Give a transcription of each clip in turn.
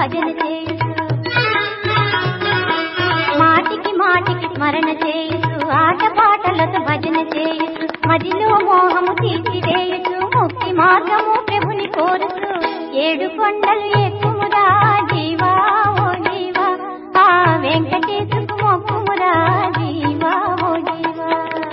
భజన చేయుచు మాటికి మాటికి స్మరణ చేయుచు ఆటపాటలతో భజన చేయుచు మదిలో మోహము తీర్చివేయుచు ముక్తి మార్గము ప్రభుని కోరుచు ఏడు కొండలు ఎక్కుమురా జీవా ఓ జీవా ఆ వెంకటేశుకు మొక్కుమురా జీవా ఓ జీవా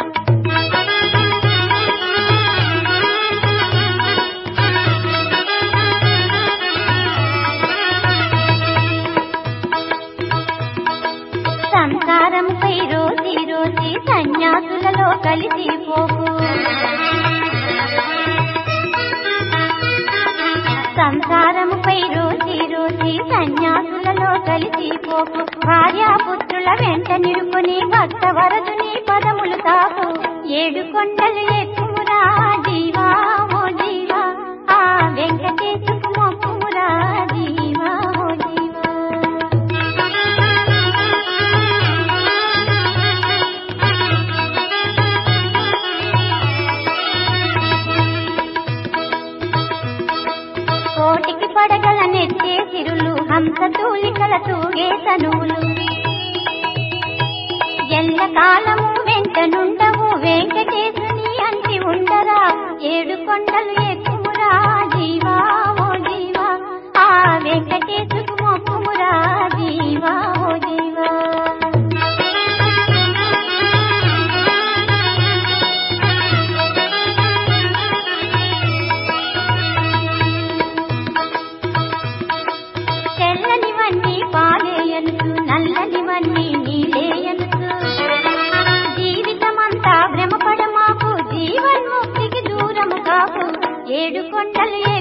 సంసారంపై రోజీ రోజీ సన్యాసులలో కలిసిపోకు సంసారముపై రోజీ రోజీ సన్యాసులలో కలిసిపోకు భార్యాపుత్రుల వెంట నిలుపుని భక్త వరదుని పదములు తాకు ఏడు కొండలు ఎక్కుమురా జీవా ఓ జీవా ఆ వెంకటేశుకు మొక్కుమురా జీవా ఓ జీవా కోటికి పడగల నెట్టే సిరులు హంస తూలికల తూగే తనువులు ఎల్ల కాలము వెంట నుండవు వెంకటేశుని అంటి ఉండరా ఏడు కొండలు ఎక్కుమురా జీవా ఓ జీవా ఆ వెంకటేశుకు మొక్కుమురా జీవా ఓ జీవా తెల్లనివన్నీ పాలేయనుచు నల్లనివన్నీ నీలేయనుచు జీవితమంతా భ్రమపడ మాకు జీవన్ముక్తికి దూరము కాకు ఏడు కొండలు